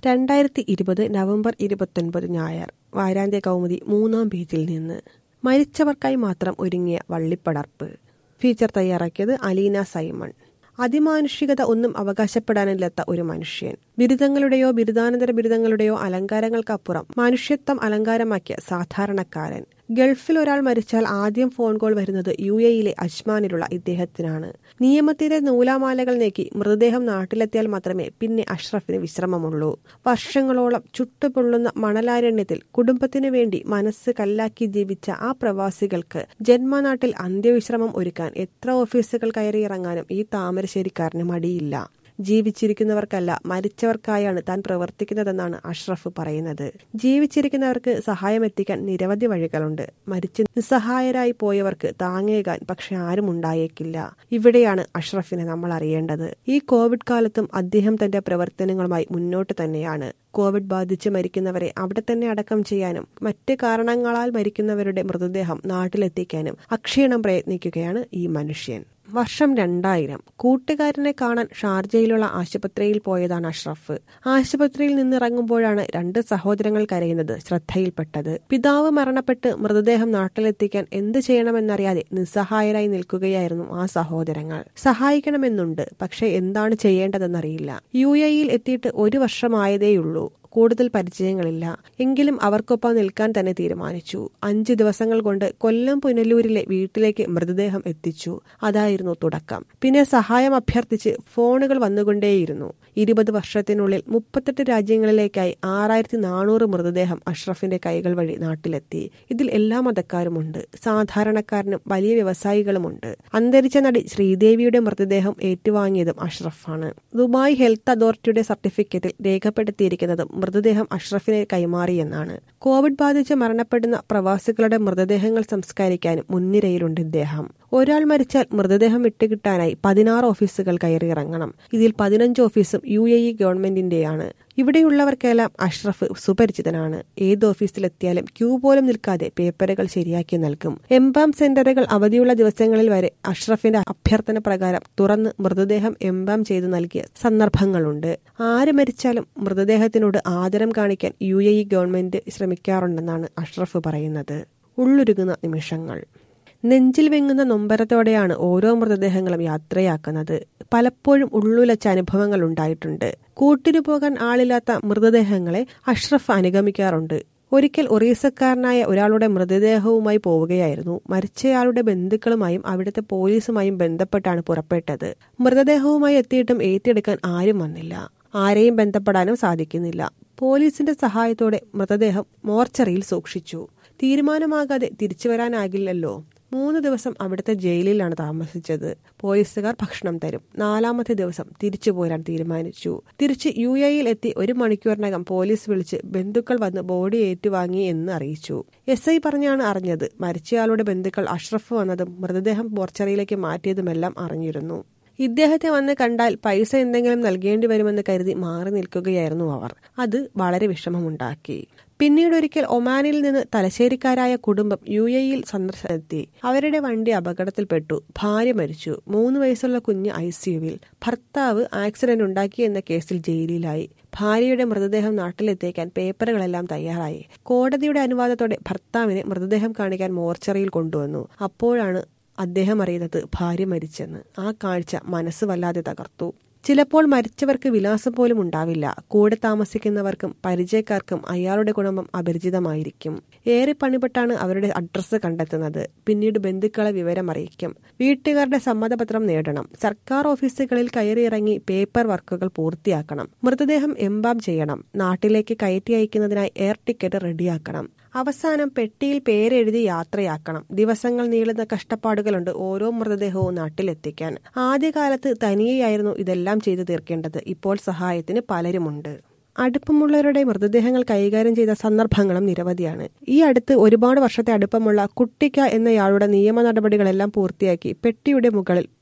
രണ്ടായിരത്തി ഇരുപത് നവംബർ ഇരുപത്തൊൻപത് ഞായർ വാരാന്ത്യ കൗമുദി മൂന്നാം പേജിൽ നിന്ന് മരിച്ചവർക്കായി മാത്രം ഒരുങ്ങിയ വള്ളിപ്പടർപ്പ് ഫീച്ചർ തയ്യാറാക്കിയത് അലീന സൈമൺ അതിമാനുഷികത ഒന്നും അവകാശപ്പെടാനില്ലാത്ത ഒരു മനുഷ്യൻ ബിരുദങ്ങളുടെയോ ബിരുദാനന്തര ബിരുദങ്ങളുടെയോ അലങ്കാരങ്ങൾക്കപ്പുറം മനുഷ്യത്വം അലങ്കാരമാക്കിയ സാധാരണക്കാരൻ ഗൾഫിൽ ഒരാൾ മരിച്ചാൽ ആദ്യം ഫോൺ കോൾ വരുന്നത് യു എയിലെ അജ്മാനിലുള്ള ഇദ്ദേഹത്തിനാണ് നിയമത്തിലെ നൂലാമാലകൾ നീക്കി മൃതദേഹം നാട്ടിലെത്തിയാൽ മാത്രമേ പിന്നെ അഷ്റഫിന് വിശ്രമമുള്ളൂ വർഷങ്ങളോളം ചുട്ടുപൊള്ളുന്ന മണലാരണ്യത്തിൽ കുടുംബത്തിനു വേണ്ടി മനസ്സ് കല്ലാക്കി ജീവിച്ച ആ പ്രവാസികൾക്ക് ജന്മനാട്ടിൽ അന്ത്യവിശ്രമം ഒരുക്കാൻ എത്ര ഓഫീസുകൾ കയറിയിറങ്ങാനും ഈ താമരശ്ശേരിക്കാരന് മടിയില്ല ജീവിച്ചിരിക്കുന്നവർക്കല്ല മരിച്ചവർക്കായാണ് താൻ പ്രവർത്തിക്കുന്നതെന്നാണ് അഷ്റഫ് പറയുന്നത് ജീവിച്ചിരിക്കുന്നവർക്ക് സഹായം എത്തിക്കാൻ നിരവധി വഴികളുണ്ട് മരിച്ച് നിസ്സഹായരായി പോയവർക്ക് താങ്ങേകാൻ പക്ഷെ ആരും ഉണ്ടായേക്കില്ല ഇവിടെയാണ് അഷ്റഫിനെ നമ്മൾ അറിയേണ്ടത് ഈ കോവിഡ് കാലത്തും അദ്ദേഹം തന്റെ പ്രവർത്തനങ്ങളുമായി മുന്നോട്ട് തന്നെയാണ് കോവിഡ് ബാധിച്ച് മരിക്കുന്നവരെ അവിടെ തന്നെ അടക്കം ചെയ്യാനും മറ്റ് കാരണങ്ങളാൽ മരിക്കുന്നവരുടെ മൃതദേഹം നാട്ടിലെത്തിക്കാനും അക്ഷീണം പ്രയത്നിക്കുകയാണ് ഈ മനുഷ്യൻ വർഷം രണ്ടായിരം കൂട്ടുകാരനെ കാണാൻ ഷാർജയിലുള്ള ആശുപത്രിയിൽ പോയതാണ് അഷ്റഫ് ആശുപത്രിയിൽ നിന്നിറങ്ങുമ്പോഴാണ് രണ്ട് സഹോദരങ്ങൾ കരയുന്നത് ശ്രദ്ധയിൽപ്പെട്ടത് പിതാവ് മരണപ്പെട്ട് മൃതദേഹം നാട്ടിലെത്തിക്കാൻ എന്ത് ചെയ്യണമെന്നറിയാതെ നിസ്സഹായരായി നിൽക്കുകയായിരുന്നു ആ സഹോദരങ്ങൾ സഹായിക്കണമെന്നുണ്ട് പക്ഷെ എന്താണ് ചെയ്യേണ്ടതെന്നറിയില്ല യു എയിൽ എത്തിയിട്ട് ഒരു വർഷമായതേയുള്ളൂ കൂടുതൽ പരിചയങ്ങളില്ല എങ്കിലും അവർക്കൊപ്പം നിൽക്കാൻ തന്നെ തീരുമാനിച്ചു അഞ്ച് ദിവസങ്ങൾ കൊണ്ട് കൊല്ലം പുനലൂരിലെ വീട്ടിലേക്ക് മൃതദേഹം എത്തിച്ചു അതായിരുന്നു തുടക്കം പിന്നെ സഹായം അഭ്യർത്ഥിച്ച് ഫോണുകൾ വന്നുകൊണ്ടേയിരുന്നു ഇരുപത് വർഷത്തിനുള്ളിൽ മുപ്പത്തെട്ട് രാജ്യങ്ങളിലേക്കായി ആറായിരത്തി നാനൂറ് മൃതദേഹം അഷ്റഫിന്റെ കൈകൾ വഴി നാട്ടിലെത്തി ഇതിൽ എല്ലാ മതക്കാരുമുണ്ട് സാധാരണക്കാരനും വലിയ വ്യവസായികളുമുണ്ട് അന്തരിച്ച നടി ശ്രീദേവിയുടെ മൃതദേഹം ഏറ്റുവാങ്ങിയതും അഷ്റഫാണ് ദുബായ് ഹെൽത്ത് അതോറിറ്റിയുടെ സർട്ടിഫിക്കറ്റിൽ രേഖപ്പെടുത്തിയിരിക്കുന്നതും മൃതദേഹം അഷ്റഫിനെ കൈമാറിയെന്നാണ് കോവിഡ് ബാധിച്ച് മരണപ്പെടുന്ന പ്രവാസികളുടെ മൃതദേഹങ്ങൾ സംസ്കരിക്കാനും മുൻനിരയിലുണ്ട് ഇദ്ദേഹം ഒരാൾ മരിച്ചാൽ മൃതദേഹം വിട്ടുകിട്ടാനായി പതിനാറ് ഓഫീസുകൾ കയറിയിറങ്ങണം ഇതിൽ പതിനഞ്ച് ഓഫീസും യു എ ഇ ഗവൺമെന്റിന്റെയാണ് ഇവിടെയുള്ളവർക്കെല്ലാം അഷ്റഫ് സുപരിചിതനാണ് ഏത് ഓഫീസിലെത്തിയാലും ക്യൂ പോലും നിൽക്കാതെ പേപ്പറുകൾ ശരിയാക്കി നൽകും എംബാം സെന്ററുകൾ അവധിയുള്ള ദിവസങ്ങളിൽ വരെ അഷ്റഫിന്റെ അഭ്യർത്ഥന പ്രകാരം തുറന്ന് മൃതദേഹം എംബാം ചെയ്തു നൽകിയ സന്ദർഭങ്ങളുണ്ട് ആര് മരിച്ചാലും മൃതദേഹത്തിനോട് ആദരം കാണിക്കാൻ യു എ ഇ ഗവൺമെന്റ് ശ്രമിക്കാറുണ്ടെന്നാണ് അഷ്റഫ് പറയുന്നത് ഉള്ളൊരുങ്ങുന്ന നിമിഷങ്ങൾ നെഞ്ചിൽ വെങ്ങുന്ന നൊമ്പരത്തോടെയാണ് ഓരോ മൃതദേഹങ്ങളും യാത്രയാക്കുന്നത് പലപ്പോഴും ഉള്ളുലച്ച അനുഭവങ്ങൾ ഉണ്ടായിട്ടുണ്ട് കൂട്ടിനു പോകാൻ ആളില്ലാത്ത മൃതദേഹങ്ങളെ അഷ്റഫ് അനുഗമിക്കാറുണ്ട് ഒരിക്കൽ ഒറീസക്കാരനായ ഒരാളുടെ മൃതദേഹവുമായി പോവുകയായിരുന്നു മരിച്ചയാളുടെ ബന്ധുക്കളുമായും അവിടുത്തെ പോലീസുമായും ബന്ധപ്പെട്ടാണ് പുറപ്പെട്ടത് മൃതദേഹവുമായി എത്തിയിട്ടും ഏറ്റെടുക്കാൻ ആരും വന്നില്ല ആരെയും ബന്ധപ്പെടാനും സാധിക്കുന്നില്ല പോലീസിന്റെ സഹായത്തോടെ മൃതദേഹം മോർച്ചറിയിൽ സൂക്ഷിച്ചു തീരുമാനമാകാതെ തിരിച്ചു വരാനാകില്ലല്ലോ മൂന്ന് ദിവസം അവിടുത്തെ ജയിലിലാണ് താമസിച്ചത് പോലീസുകാർ ഭക്ഷണം തരും നാലാമത്തെ ദിവസം തിരിച്ചു പോരാൻ തീരുമാനിച്ചു തിരിച്ച് യു എയിൽ എത്തി ഒരു മണിക്കൂറിനകം പോലീസ് വിളിച്ച് ബന്ധുക്കൾ വന്ന് ബോഡി ഏറ്റുവാങ്ങി എന്ന് അറിയിച്ചു എസ് ഐ പറഞ്ഞാണ് അറിഞ്ഞത് മരിച്ചയാളുടെ ബന്ധുക്കൾ അഷ്റഫ് വന്നതും മൃതദേഹം മോർച്ചറിയിലേക്ക് മാറ്റിയതുമെല്ലാം അറിഞ്ഞിരുന്നു ഇദ്ദേഹത്തെ വന്ന് കണ്ടാൽ പൈസ എന്തെങ്കിലും നൽകേണ്ടി വരുമെന്ന് കരുതി മാറി നിൽക്കുകയായിരുന്നു അവർ അത് വളരെ വിഷമമുണ്ടാക്കി പിന്നീട് ഒരിക്കൽ ഒമാനിൽ നിന്ന് തലശ്ശേരിക്കാരായ കുടുംബം യു എയിൽ സന്ദർശനത്തി അവരുടെ വണ്ടി അപകടത്തിൽപ്പെട്ടു ഭാര്യ മരിച്ചു മൂന്ന് വയസ്സുള്ള കുഞ്ഞ് ഐ സിയുവിൽ ഭർത്താവ് ആക്സിഡന്റ് ഉണ്ടാക്കി എന്ന കേസിൽ ജയിലിലായി ഭാര്യയുടെ മൃതദേഹം നാട്ടിലെത്തിക്കാൻ പേപ്പറുകളെല്ലാം തയ്യാറായി കോടതിയുടെ അനുവാദത്തോടെ ഭർത്താവിനെ മൃതദേഹം കാണിക്കാൻ മോർച്ചറിയിൽ കൊണ്ടുവന്നു അപ്പോഴാണ് അദ്ദേഹം അറിയുന്നത് ഭാര്യ മരിച്ചെന്ന് ആ കാഴ്ച മനസ്സ് വല്ലാതെ തകർത്തു ചിലപ്പോൾ മരിച്ചവർക്ക് വിലാസം പോലും ഉണ്ടാവില്ല കൂടെ താമസിക്കുന്നവർക്കും പരിചയക്കാർക്കും അയാളുടെ കുടുംബം അപരിചിതമായിരിക്കും ഏറെ പണിപ്പെട്ടാണ് അവരുടെ അഡ്രസ്സ് കണ്ടെത്തുന്നത് പിന്നീട് ബന്ധുക്കളെ വിവരം അറിയിക്കും വീട്ടുകാരുടെ സമ്മതപത്രം നേടണം സർക്കാർ ഓഫീസുകളിൽ കയറിയിറങ്ങി പേപ്പർ വർക്കുകൾ പൂർത്തിയാക്കണം മൃതദേഹം എംബാം ചെയ്യണം നാട്ടിലേക്ക് കയറ്റി അയക്കുന്നതിനായി എയർ ടിക്കറ്റ് റെഡിയാക്കണം അവസാനം പെട്ടിയിൽ പേരെഴുതി യാത്രയാക്കണം ദിവസങ്ങൾ നീളുന്ന കഷ്ടപ്പാടുകളുണ്ട് ഓരോ മൃതദേഹവും നാട്ടിലെത്തിക്കാൻ ആദ്യകാലത്ത് തനിയെയായിരുന്നു ഇതെല്ലാം ചെയ്തു തീർക്കേണ്ടത് ഇപ്പോൾ സഹായത്തിന് പലരുമുണ്ട് അടുപ്പമുള്ളവരുടെ മൃതദേഹങ്ങൾ കൈകാര്യം ചെയ്ത സന്ദർഭങ്ങളും നിരവധിയാണ് ഈ അടുത്ത് ഒരുപാട് വർഷത്തെ അടുപ്പമുള്ള കുട്ടിക്ക എന്നയാളുടെ നിയമ നടപടികളെല്ലാം പൂർത്തിയാക്കി പെട്ടിയുടെ മുകളിൽ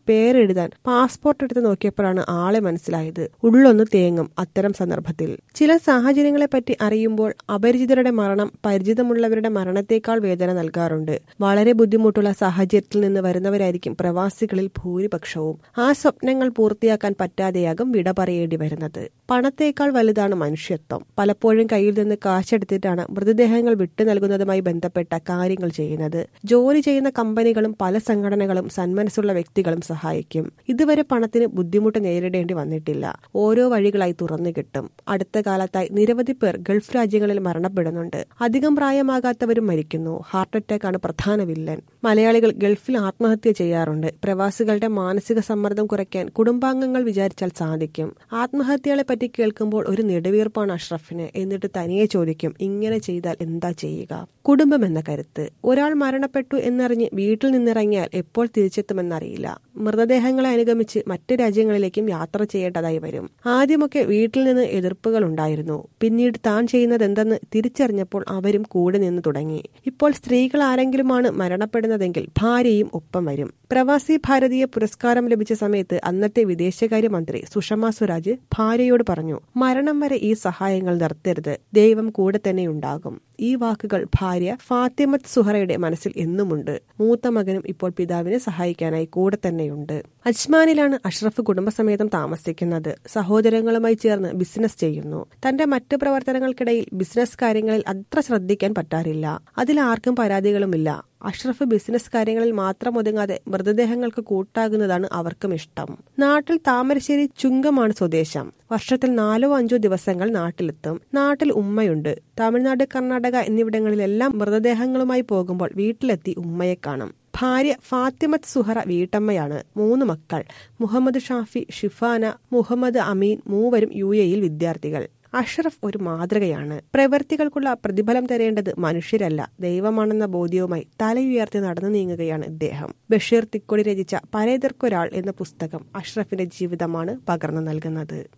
പേരെഴുതാൻ പാസ്പോർട്ട് എടുത്ത് നോക്കിയപ്പോഴാണ് ആളെ മനസ്സിലായത് ഉള്ളൊന്ന് തേങ്ങും അത്തരം സന്ദർഭത്തിൽ ചില സാഹചര്യങ്ങളെപ്പറ്റി അറിയുമ്പോൾ അപരിചിതരുടെ മരണം പരിചിതമുള്ളവരുടെ മരണത്തേക്കാൾ വേദന നൽകാറുണ്ട് വളരെ ബുദ്ധിമുട്ടുള്ള സാഹചര്യത്തിൽ നിന്ന് വരുന്നവരായിരിക്കും പ്രവാസികളിൽ ഭൂരിപക്ഷവും ആ സ്വപ്നങ്ങൾ പൂർത്തിയാക്കാൻ പറ്റാതെയാകും വിട പറയേണ്ടി വരുന്നത് പണത്തേക്കാൾ വലുതാണ് മനുഷ്യത്വം പലപ്പോഴും കയ്യിൽ നിന്ന് കാശെടുത്തിട്ടാണ് മൃതദേഹങ്ങൾ വിട്ടു നൽകുന്നതുമായി ബന്ധപ്പെട്ട കാര്യങ്ങൾ ചെയ്യുന്നത് ജോലി ചെയ്യുന്ന കമ്പനികളും പല സംഘടനകളും സന്മനസ്സുള്ള വ്യക്തികളും സഹായിക്കും ഇതുവരെ പണത്തിന് ബുദ്ധിമുട്ട് നേരിടേണ്ടി വന്നിട്ടില്ല ഓരോ വഴികളായി തുറന്നു കിട്ടും അടുത്ത കാലത്തായി നിരവധി പേർ ഗൾഫ് രാജ്യങ്ങളിൽ മരണപ്പെടുന്നുണ്ട് അധികം പ്രായമാകാത്തവരും മരിക്കുന്നു ഹാർട്ട് അറ്റാക്ക് ആണ് പ്രധാന വില്ലൻ മലയാളികൾ ഗൾഫിൽ ആത്മഹത്യ ചെയ്യാറുണ്ട് പ്രവാസികളുടെ മാനസിക സമ്മർദ്ദം കുറയ്ക്കാൻ കുടുംബാംഗങ്ങൾ വിചാരിച്ചാൽ സാധിക്കും ആത്മഹത്യകളെ പറ്റി കേൾക്കുമ്പോൾ ഒരു നെടുവീർപ്പാണ് അഷ്റഫിന് എന്നിട്ട് തനിയെ ചോദിക്കും ഇങ്ങനെ ചെയ്താൽ എന്താ ചെയ്യുക കുടുംബം എന്ന കരുത്ത് ഒരാൾ മരണപ്പെട്ടു എന്നറിഞ്ഞ് വീട്ടിൽ നിന്നിറങ്ങിയാൽ എപ്പോൾ തിരിച്ചെത്തുമെന്നറിയില്ല മൃതദേഹങ്ങളെ അനുഗമിച്ച് മറ്റു രാജ്യങ്ങളിലേക്കും യാത്ര ചെയ്യേണ്ടതായി വരും ആദ്യമൊക്കെ വീട്ടിൽ നിന്ന് എതിർപ്പുകൾ ഉണ്ടായിരുന്നു പിന്നീട് താൻ ചെയ്യുന്നത് എന്തെന്ന് തിരിച്ചറിഞ്ഞപ്പോൾ അവരും കൂടെ നിന്ന് തുടങ്ങി ഇപ്പോൾ സ്ത്രീകൾ ആരെങ്കിലുമാണ് മരണപ്പെടുന്നതെങ്കിൽ ഭാര്യയും ഒപ്പം വരും പ്രവാസി ഭാരതീയ പുരസ്കാരം ലഭിച്ച സമയത്ത് അന്നത്തെ വിദേശകാര്യമന്ത്രി സുഷമ സ്വരാജ് ഭാര്യയോട് പറഞ്ഞു മരണം വരെ ഈ സഹായങ്ങൾ നിർത്തരുത് ദൈവം കൂടെ തന്നെ ഉണ്ടാകും ഈ വാക്കുകൾ ഭാര്യ ഫാത്തിമത്ത് സുഹറയുടെ മനസ്സിൽ എന്നുമുണ്ട് മൂത്ത മകനും ഇപ്പോൾ പിതാവിനെ സഹായിക്കാനായി കൂടെ തന്നെയുണ്ട് അജ്മാനിലാണ് അഷ്റഫ് കുടുംബസമേതം താമസിക്കുന്നത് സഹോദരങ്ങളുമായി ചേർന്ന് ബിസിനസ് ചെയ്യുന്നു തന്റെ മറ്റ് പ്രവർത്തനങ്ങൾക്കിടയിൽ ബിസിനസ് കാര്യങ്ങളിൽ അത്ര ശ്രദ്ധിക്കാൻ പറ്റാറില്ല അതിൽ ആർക്കും പരാതികളുമില്ല അഷ്റഫ് ബിസിനസ് കാര്യങ്ങളിൽ മാത്രം ഒതുങ്ങാതെ മൃതദേഹങ്ങൾക്ക് കൂട്ടാകുന്നതാണ് അവർക്കും ഇഷ്ടം നാട്ടിൽ താമരശ്ശേരി ചുങ്കമാണ് സ്വദേശം വർഷത്തിൽ നാലോ അഞ്ചോ ദിവസങ്ങൾ നാട്ടിലെത്തും നാട്ടിൽ ഉമ്മയുണ്ട് തമിഴ്നാട് കർണാടക എന്നിവിടങ്ങളിലെല്ലാം മൃതദേഹങ്ങളുമായി പോകുമ്പോൾ വീട്ടിലെത്തി ഉമ്മയെ കാണും ഭാര്യ ഫാത്തിമത്ത് സുഹറ വീട്ടമ്മയാണ് മൂന്ന് മക്കൾ മുഹമ്മദ് ഷാഫി ഷിഫാന മുഹമ്മദ് അമീൻ മൂവരും യു എയിൽ വിദ്യാർത്ഥികൾ അഷ്റഫ് ഒരു മാതൃകയാണ് പ്രവൃത്തികൾക്കുള്ള പ്രതിഫലം തരേണ്ടത് മനുഷ്യരല്ല ദൈവമാണെന്ന ബോധ്യവുമായി തലയുയർത്തി നടന്നു നീങ്ങുകയാണ് ഇദ്ദേഹം ബഷീർ തിക്കൊടി രചിച്ച പരേതർക്കൊരാൾ എന്ന പുസ്തകം അഷ്റഫിന്റെ ജീവിതമാണ് പകർന്നു നൽകുന്നത്